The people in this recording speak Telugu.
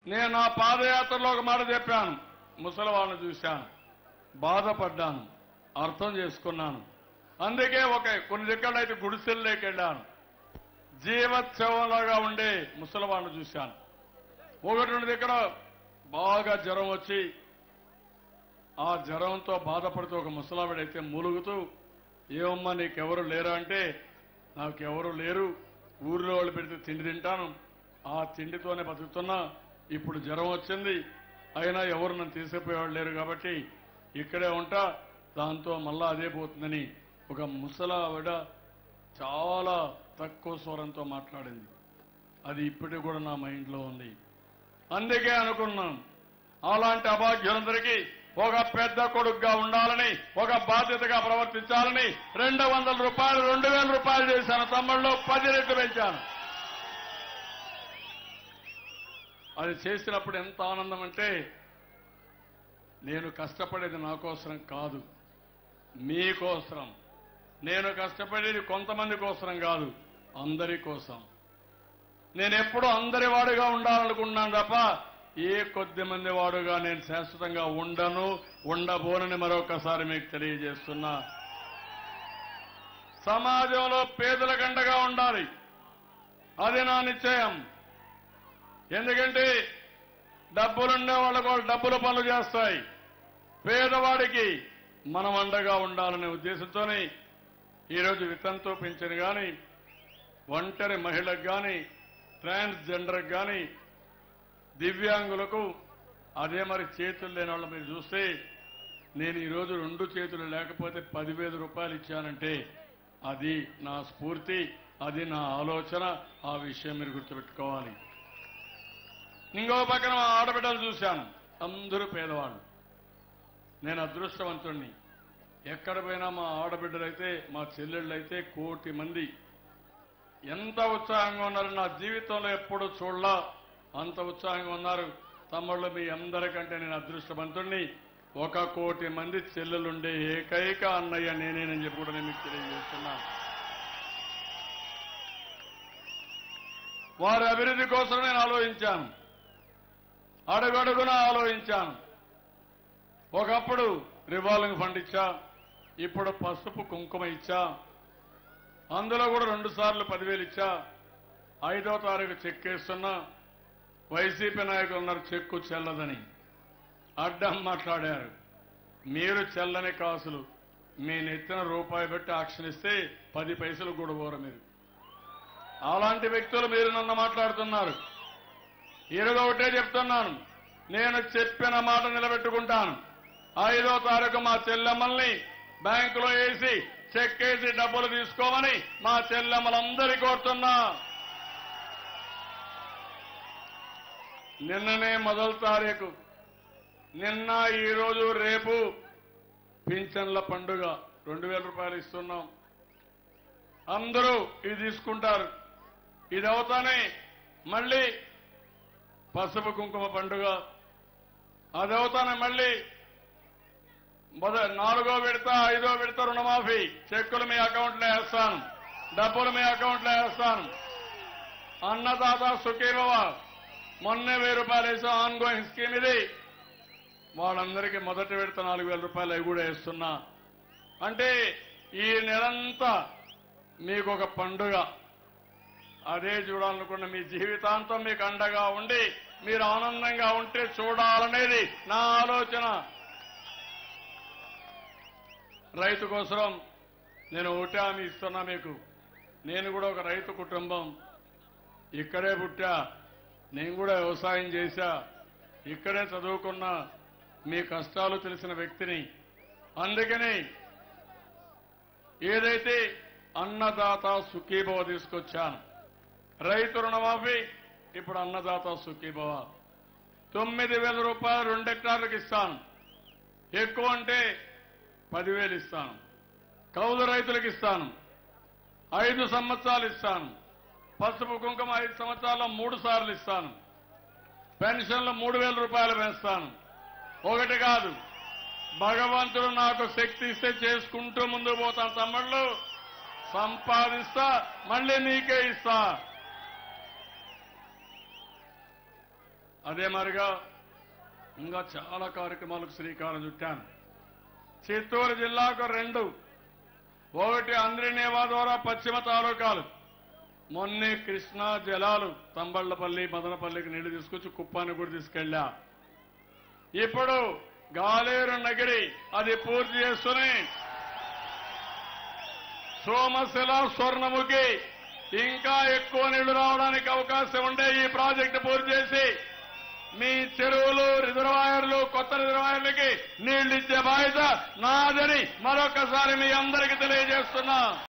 నేను నా పాదయాత్రలో ఒక మాట చెప్పాను ముసలి వాళ్ళని చూశాను బాధపడ్డాను అర్థం చేసుకున్నాను అందుకే ఒక కొన్ని దిక్కలు అయితే గుడిసెల్లోకి వెళ్ళాను జీవోత్సవంలాగా ఉండే ముసలి వాళ్ళని చూశాను ఒకటి రెండు దగ్గర బాగా జ్వరం వచ్చి ఆ జ్వరంతో బాధపడుతూ ఒక ముసలావిడైతే మూలుగుతూ ఏమమ్మా నీకెవరు లేరా అంటే నాకెవరు లేరు ఊర్లో వాళ్ళు పెడితే తిండి తింటాను ఆ తిండితోనే బతుకుతున్నా ఇప్పుడు జ్వరం వచ్చింది అయినా ఎవరు నన్ను తీసుకుపోయేవాళ్ళు లేరు కాబట్టి ఇక్కడే ఉంటా దాంతో మళ్ళా అదే పోతుందని ఒక ముసలావిడ చాలా తక్కువ స్వరంతో మాట్లాడింది అది ఇప్పటికి కూడా నా మైండ్లో ఉంది అందుకే అనుకున్నాను అలాంటి అభాగ్యులందరికీ ఒక పెద్ద కొడుకుగా ఉండాలని ఒక బాధ్యతగా ప్రవర్తించాలని రెండు వందల రూపాయలు రెండు వేల రూపాయలు చేశాను తమ్ముళ్ళు పది రెట్లు పెంచాను అది చేసినప్పుడు ఎంత ఆనందం అంటే నేను కష్టపడేది నా కోసం కాదు మీకోసరం నేను కష్టపడేది కొంతమంది కోసరం కాదు అందరి కోసం నేను ఎప్పుడూ అందరి వాడుగా ఉండాలనుకున్నాను తప్ప ఏ కొద్ది మంది వాడుగా నేను శాశ్వతంగా ఉండను ఉండబోనని మరొకసారి మీకు తెలియజేస్తున్నా సమాజంలో పేదల గండగా ఉండాలి అది నా నిశ్చయం ఎందుకంటే డబ్బులుండే వాళ్ళకు వాళ్ళు డబ్బుల పనులు చేస్తాయి పేదవాడికి మనం అండగా ఉండాలనే ఉద్దేశంతోనే ఈరోజు వితంతో పెంచిన గాని ఒంటరి మహిళకు గాని ట్రాన్స్జెండర్కి గాని దివ్యాంగులకు అదే మరి చేతులు లేని వాళ్ళు మీరు చూస్తే నేను ఈరోజు రెండు చేతులు లేకపోతే పదివేల రూపాయలు ఇచ్చానంటే అది నా స్ఫూర్తి అది నా ఆలోచన ఆ విషయం మీరు గుర్తుపెట్టుకోవాలి ఇంకో పక్కన మా ఆడబిడ్డలు చూశాను అందరూ పేదవాళ్ళు నేను అదృష్టవంతుణ్ణి ఎక్కడ పోయినా మా ఆడబిడ్డలైతే మా చెల్లెళ్ళైతే కోటి మంది ఎంత ఉత్సాహంగా ఉన్నారు నా జీవితంలో ఎప్పుడు చూడలా అంత ఉత్సాహంగా ఉన్నారు తమ్ముళ్ళు మీ అందరికంటే నేను అదృష్టవంతుణ్ణి ఒక కోటి మంది చెల్లెలుండే ఏకైక అన్నయ్య నేనేనని చెప్పి కూడా నేను మీకు తెలియజేస్తున్నాను వారి అభివృద్ధి కోసం నేను ఆలోచించాను అడుగడుగున ఆలోచించాను ఒకప్పుడు రివాల్వింగ్ ఫండ్ ఇచ్చా ఇప్పుడు పసుపు కుంకుమ ఇచ్చా అందులో కూడా రెండు సార్లు పదివేలు ఇచ్చా ఐదో తారీఖు చెక్ వేస్తున్నా వైసీపీ నాయకులు ఉన్నారు చెక్కు చెల్లదని అడ్డం మాట్లాడారు మీరు చెల్లని కాసులు మీ నెత్తిన రూపాయి పెట్టి ఆక్షన్ ఇస్తే పది పైసలు కూడా పోరు మీరు అలాంటి వ్యక్తులు మీరు నన్ను మాట్లాడుతున్నారు ఈరోజు ఒకటే చెప్తున్నాను నేను చెప్పిన మాట నిలబెట్టుకుంటాను ఐదో తారీఖు మా చెల్లెమ్మల్ని బ్యాంకులో వేసి చెక్ వేసి డబ్బులు తీసుకోమని మా చెల్లెమ్మలందరి కోరుతున్నా నిన్ననే మొదటి తారీఖు నిన్న ఈ రోజు రేపు పింఛన్ల పండుగ రెండు వేల రూపాయలు ఇస్తున్నాం అందరూ ఇది తీసుకుంటారు ఇది అవుతానే మళ్ళీ పసుపు కుంకుమ పండుగ అది అవుతానే మళ్ళీ మొద నాలుగో విడత ఐదో విడత రుణమాఫీ చెక్కులు మీ అకౌంట్లో వేస్తాను డబ్బులు మీ అకౌంట్లో వేస్తాను అన్నదాత సుఖీభవ మొన్నే వెయ్యి రూపాయలు వేసాం ఆన్ గోయింగ్ స్కీమ్ ఇది వాళ్ళందరికీ మొదటి విడత నాలుగు వేల రూపాయలు అవి కూడా వేస్తున్నా అంటే ఈ నెలంతా మీకు ఒక పండుగ అదే చూడాలనుకున్న మీ జీవితాంతం మీకు అండగా ఉండి మీరు ఆనందంగా ఉంటే చూడాలనేది నా ఆలోచన రైతు కోసం నేను ఒకటే హామీ ఇస్తున్నా మీకు నేను కూడా ఒక రైతు కుటుంబం ఇక్కడే పుట్టా నేను కూడా వ్యవసాయం చేశా ఇక్కడే చదువుకున్నా మీ కష్టాలు తెలిసిన వ్యక్తిని అందుకని ఏదైతే అన్నదాత సుఖీభవ తీసుకొచ్చాను రైతు రుణమాఫీ ఇప్పుడు అన్నదాత సుఖీభవ తొమ్మిది వేల రూపాయలు రెండు హెక్టార్లకు ఇస్తాను ఎక్కువ అంటే పదివేలు ఇస్తాను కౌలు రైతులకు ఇస్తాను ఐదు సంవత్సరాలు ఇస్తాను పసుపు కుంకుమ ఐదు సంవత్సరాల్లో మూడు సార్లు ఇస్తాను పెన్షన్లు మూడు వేల రూపాయలు పెంచుతాను ఒకటి కాదు భగవంతుడు నాకు శక్తి ఇస్తే చేసుకుంటూ ముందుకు పోతాను తమ్ముళ్ళు సంపాదిస్తా మళ్ళీ నీకే ఇస్తా అదే మరిగా ఇంకా చాలా కార్యక్రమాలకు శ్రీకారం చుట్టాను చిత్తూరు జిల్లాకు రెండు ఒకటి అంద్రినేవా ద్వారా పశ్చిమ తాలూకాలు మొన్నే కృష్ణా జలాలు తంబళ్లపల్లి మదనపల్లికి నీళ్లు తీసుకొచ్చి కుప్పాన్ని కూడా తీసుకెళ్ళా ఇప్పుడు గాలేరు నగిరి అది పూర్తి చేస్తూనే సోమశిల స్వర్ణముఖి ఇంకా ఎక్కువ నీళ్లు రావడానికి అవకాశం ఉండే ఈ ప్రాజెక్టు పూర్తి చేసి మీ చెరువులు రిజర్వాయర్లు కొత్త రిజర్వాయర్లకి నీళ్లు ఇచ్చే బాధ్యత నాదని మరొకసారి మీ అందరికీ తెలియజేస్తున్నా